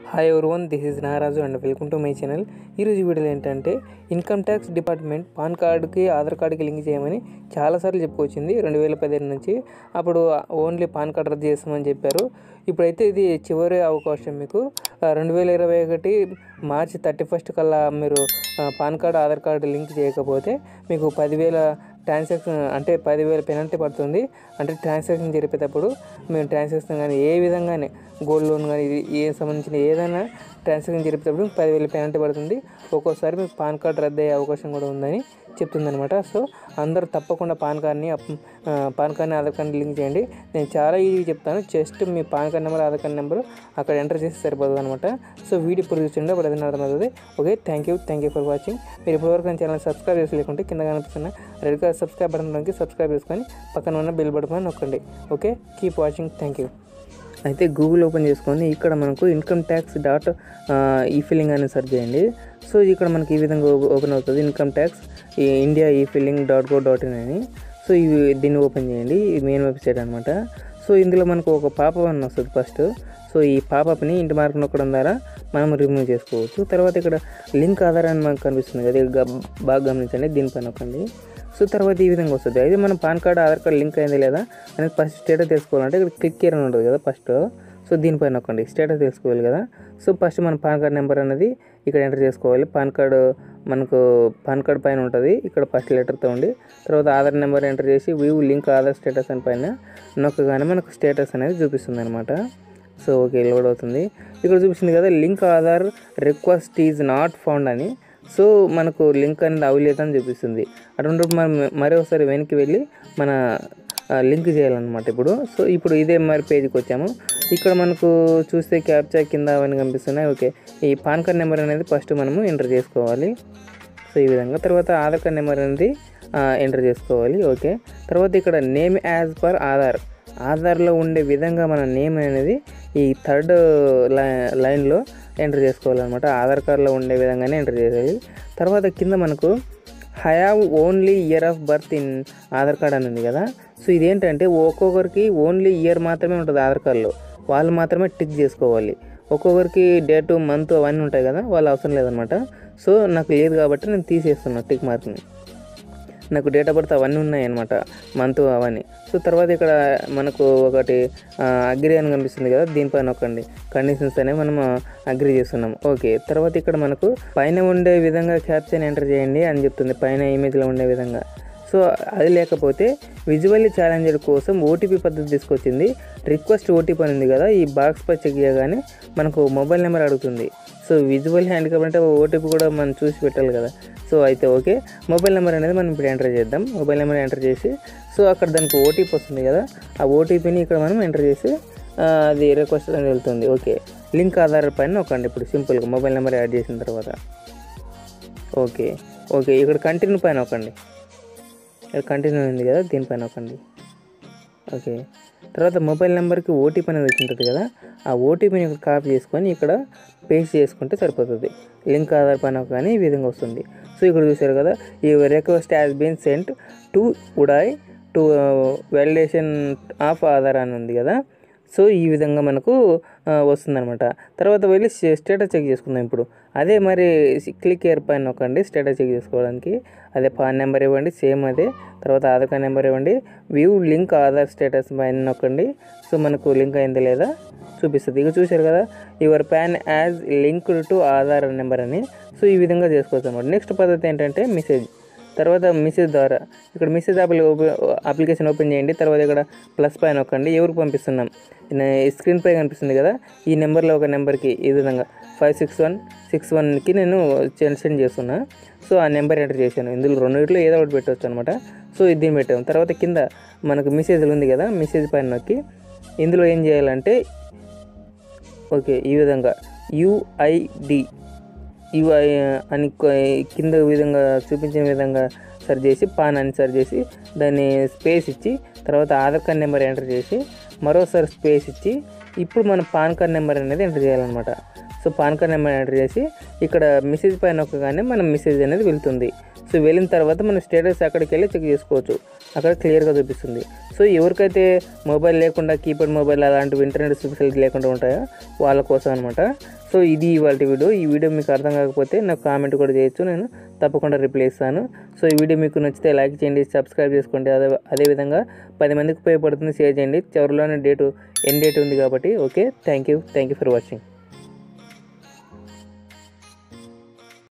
hi everyone this is Nagaraju and welcome to my channel ఈరోజు వీడియోలో ఏంటంటే ఇన్కమ్ ట్యాక్స్ డిపార్ట్మెంట్ పాన్ కార్డుకి ఆధార్ కార్డుకి లింక్ చేయమని చాలాసార్లు చెప్పుకొచ్చింది రెండు వేల పదిహేను నుంచి అప్పుడు ఓన్లీ పాన్ కార్డు రద్దు చేస్తామని చెప్పారు ఇప్పుడైతే ఇది చివరి అవకాశం మీకు ఆ, రెండు వేల ఇరవై ఒకటి మార్చి థర్టీ ఫస్ట్ కల్లా మీరు ఆ, PAN card Aadhaar card link చేయకపోతే మీకు పదివేల ట్రాన్సాక్షన్ అంటే పదివేల పెనాల్టీ పడుతుంది అంటే ట్రాన్సాక్షన్ జరిపేటప్పుడు మేము ట్రాన్సాక్షన్ కానీ ఏ విధంగానే గోల్డ్ లోన్ కానీ ఇది ఏ సంబంధించిన ఏదైనా ట్రాన్సాక్షన్ జరిపేటప్పుడు పదివేల పెనాల్టీ పడుతుంది ఒక్కోసారి మీకు పాన్ కార్డ్ రద్దు అయ్యే అవకాశం కూడా ఉందని చెప్తుందనమాట సో అందరూ తప్పకుండా పాన్ కార్డ్ని అప్- ఆ, పాన్ కార్డ్ని ఆధార్ కార్డ్ని లింక్ చేయండి నేను చాలా ఈజీ చెప్తాను జస్ట్ మీ PAN card number Aadhaar card number అక్కడ ఎంటర్ చేసి సరిపోతుంది అనమాట సో వీడియో ఇప్పుడు చూస్తుండే అప్పుడు అదే అర్థమవుతుంది okay thank you thank you for watching మీరు ఇప్పటివరకు నా ఛానల్ సబ్స్క్రైబ్ చేసి లేకుంటే కింద కనిపిస్తున్న రెడ్ కలర్ సబ్స్క్రైబ్ బటన్ నొక్కి సబ్స్క్రైబ్ చేసుకొని పక్కన ఉన్న బెల్ బటన్ నొక్కండి okay keep watching thank you అయితే గూగుల్ ఓపెన్ చేసుకొని ఇక్కడ మనకు income tax dot e filing అని సెర్చ్ చేయండి సో ఇక్కడ మనకి ఈ విధంగా ఓ- ఓపెన్ అవుతుంది income tax e India e filing dot go dot in అని సో ఇవి దీన్ని ఓపెన్ చేయండి ఈ మెయిన్ వెబ్సైట్ అనమాట సో ఇందులో మనకు ఒక పాప అని వస్తుంది ఫస్ట్ సో ఈ పాపప్ని ఇంటి మార్క్ నొక్కడం ద్వారా మనం రిమూవ్ చేసుకోవచ్చు తర్వాత ఇక్కడ లింక్ ఆధార్ అని మనకు కనిపిస్తుంది కదా ఇది గ- బాగా గమనించండి దీనిపైన నొక్కండి సో తర్వాత ఈ విధంగా వస్తుంది అయితే మనం PAN card Aadhaar card link అయింది లేదా అనేది ఫస్ట్ స్టేటస్ తెలుసుకోవాలంటే ఇక్కడ క్లిక్ చేయడం ఉంటుంది కదా ఫస్ట్ సో దీనిపైన నొక్కండి స్టేటస్ తెలుసుకోవాలి కదా సో ఫస్ట్ మన పాన్ కార్డ్ నెంబర్ అనేది ఇక్కడ ఎంటర్ చేసుకోవాలి పాన్ కార్డు మనకు పాన్ కార్డ్ పైన ఉంటుంది ఇక్కడ ఫస్ట్ లెటర్తో ఉండి తర్వాత ఆధార్ నెంబర్ ఎంటర్ చేసి వ్యూ లింక్ ఆధార్ స్టేటస్ అని పైన నొక్కగానే మనకు స్టేటస్ అనేది చూపిస్తుంది అనమాట సో ఓకే లోడ్ అవుతుంది ఇక్కడ చూపిస్తుంది కదా link Aadhaar request is not found అని సో మనకు లింక్ అనేది అవ్వలేదని చూపిస్తుంది అటువంటిప్పుడు మనం మరీ ఒకసారి వెనక్కి వెళ్ళి మన లింక్ చేయాలన్నమాట ఇప్పుడు సో ఇప్పుడు ఇదే మరి పేజీకి వచ్చాము ఇక్కడ మనకు చూస్తే క్యాప్చా కింద అవన్నీ కనిపిస్తున్నాయి ఓకే ఈ పాన్ కార్డ్ నెంబర్ అనేది ఫస్ట్ మనము ఎంటర్ చేసుకోవాలి సో ఈ విధంగా తర్వాత ఆధార్ కార్డ్ నెంబర్ అనేది ఎంటర్ చేసుకోవాలి ఓకే తర్వాత ఇక్కడ నేమ్ యాజ్ పర్ ఆధార్ ఆధార్లో ఉండే విధంగా మన నేమ్ అనేది ఈ థర్డ్ లైన్లో ఎంటర్ చేసుకోవాలన్నమాట ఆధార్ కార్డులో ఉండే విధంగానే ఎంటర్ చేయాలి తర్వాత కింద మనకు have only year of birth in Aadhaar card అని ఉంది కదా సో ఇదేంటంటే ఒక్కొక్కరికి ఓన్లీ ఇయర్ మాత్రమే ఉంటుంది ఆధార్ కార్డులో వాళ్ళు మాత్రమే టిక్ చేసుకోవాలి ఒక్కొక్కరికి డేటు మంత్ అవన్నీ ఉంటాయి కదా వాళ్ళు అవసరం లేదనమాట సో నాకు లేదు కాబట్టి నేను తీసేస్తున్నా టిక్ మార్క్ని నాకు డేట్ ఆఫ్ బర్త్ అవన్నీ ఉన్నాయి అనమాట మంత్ అవన్నీ సో తర్వాత ఇక్కడ మనకు ఒకటి అగ్రి అని కనిపిస్తుంది కదా దీనిపైన నొక్కండి కండిషన్స్ అనేవి మనం అగ్రి చేస్తున్నాం ఓకే తర్వాత ఇక్కడ మనకు పైన ఉండే విధంగా క్యాప్షన్ ఎంటర్ చేయండి అని చెప్తుంది పైన ఇమేజ్లో ఉండే విధంగా సో అది లేకపోతే విజువల్లీ ఛాలెంజర్ కోసం ఓటీపీ పద్ధతి తీసుకొచ్చింది రిక్వెస్ట్ ఓటీపీ అని ఉంది కదా ఈ బాక్స్ పై చెక్ చేయగానే మనకు మొబైల్ నెంబర్ అడుగుతుంది సో విజువల్ హ్యాండిక్యాప్ అంటే ఓటీపీ కూడా మనం చూసి పెట్టాలి కదా సో అయితే ఓకే మొబైల్ నెంబర్ అనేది మనం ఇప్పుడు ఎంటర్ చేద్దాం మొబైల్ నెంబర్ ఎంటర్ చేసి సో అక్కడ దానికి ఓటీపీ వస్తుంది కదా ఆ ఓటీపీని ఇక్కడ మనం ఎంటర్ చేసి ఆ, అది రిక్వెస్ట్ అనేది వెళ్తుంది ఓకే లింక్ ఆధార్ పైన నొక్కండి ఇప్పుడు సింపుల్గా మొబైల్ నెంబర్ యాడ్ చేసిన తర్వాత ఓకే ఓకే ఇక్కడ కంటిన్యూ పైన నొక్కండి ఇక్కడ కంటిన్యూ ఉంది కదా దీనిపైన నొక్కండి ఓకే తర్వాత మొబైల్ నెంబర్కి ఓటీపీ అనేది వచ్చి ఉంటుంది కదా ఆ ఓటీపీని ఇక్కడ కాపీ చేసుకొని ఇక్కడ పేస్ట్ చేసుకుంటే సరిపోతుంది లింక్ ఆధార్ పైన కానీ ఈ విధంగా వస్తుంది సో ఇక్కడ చూసారు కదా ఈ request has been sent to UIDAI to validation of Aadhaar అని ఉంది కదా సో ఈ విధంగా మనకు ఆ, వస్తుందన్నమాట తర్వాత వెళ్ళి స్టేటస్ చెక్ చేసుకుందాం ఇప్పుడు అదే మరి క్లిక్ ఇయర్ పైన నొక్కండి స్టేటస్ చెక్ చేసుకోవడానికి అదే పాన్ నెంబర్ ఇవ్వండి సేమ్ అదే తర్వాత ఆధార్ కార్డ్ నెంబర్ ఇవ్వండి వ్యూ లింక్ ఆధార్ స్టేటస్ పైన నొక్కండి సో మనకు లింక్ అయింది లేదా చూపిస్తుంది ఇక చూశారు కదా your PAN as linked to Aadhaar number అని సో ఈ విధంగా చేసుకోవచ్చు అనమాట నెక్స్ట్ పద్ధతి ఏంటంటే మెసేజ్ తర్వాత మెసేజ్ ద్వారా ఇక్కడ మెసేజ్ యాప్ అప్లికేషన్ ఓపెన్ చేయండి తర్వాత ఇక్కడ ప్లస్ పైన నొక్కండి ఎవరికి పంపిస్తున్నాం స్క్రీన్ పై కనిపిస్తుంది కదా ఈ నెంబర్లో ఒక నెంబర్కి ఈ విధంగా ఫైవ్ సిక్స్ వన్ సిక్స్ వన్కి నేను సెండ్ చేస్తున్నా సో ఆ నెంబర్ ఎంటర్ చేశాను ఇందులో రెండింటిలో ఏదో ఒకటి పెట్టవచ్చు అనమాట సో ఇది దీన్ని పెట్టాము తర్వాత కింద మనకు మెసేజ్లు ఉంది కదా మెసేజ్ పైన నొక్కి ఇందులో ఏం చేయాలంటే ఓకే ఈ విధంగా యుఐడి యుఐ అని కొ- కింద విధంగా చూపించిన విధంగా సర్చ్ చేసి పాన్ అని సర్చ్ చేసి దాన్ని స్పేస్ ఇచ్చి తర్వాత ఆధార్ కార్డ్ నెంబర్ ఎంటర్ చేసి మరోసారి స్పేస్ ఇచ్చి ఇప్పుడు మన పాన్ కార్డ్ నెంబర్ అనేది ఎంటర్ చేయాలన్నమాట so PAN card number enter చేసి ఇక్కడ మెసేజ్ పైన నొక్కగానే మన మెసేజ్ అనేది వెళ్తుంది సో వెళ్ళిన తర్వాత మన స్టేటస్ అక్కడికి వెళ్ళి చెక్ చేసుకోవచ్చు అక్కడ క్లియర్గా చూపిస్తుంది సో ఎవరికైతే మొబైల్ లేకుండా కీప్యాడ్ మొబైల్ అలాంటివి ఇంటర్నెట్ ఫెసిలిటీ లేకుండా ఉంటాయో వాళ్ళ కోసం అనమాట సో ఇది ఇవాళ వీడియో ఈ వీడియో మీకు అర్థం కాకపోతే నాకు కామెంట్ కూడా చేయొచ్చు నేను తప్పకుండా రిప్లై ఇస్తాను సో ఈ వీడియో మీకు నచ్చితే లైక్ చేయండి సబ్స్క్రైబ్ చేసుకోండి అదే అదేవిధంగా పది మందికి ఉపయోగపడుతుంది షేర్ చేయండి చివరిలోనే డేటు ఎన్ డేట్ ఉంది కాబట్టి okay thank you thank you for watching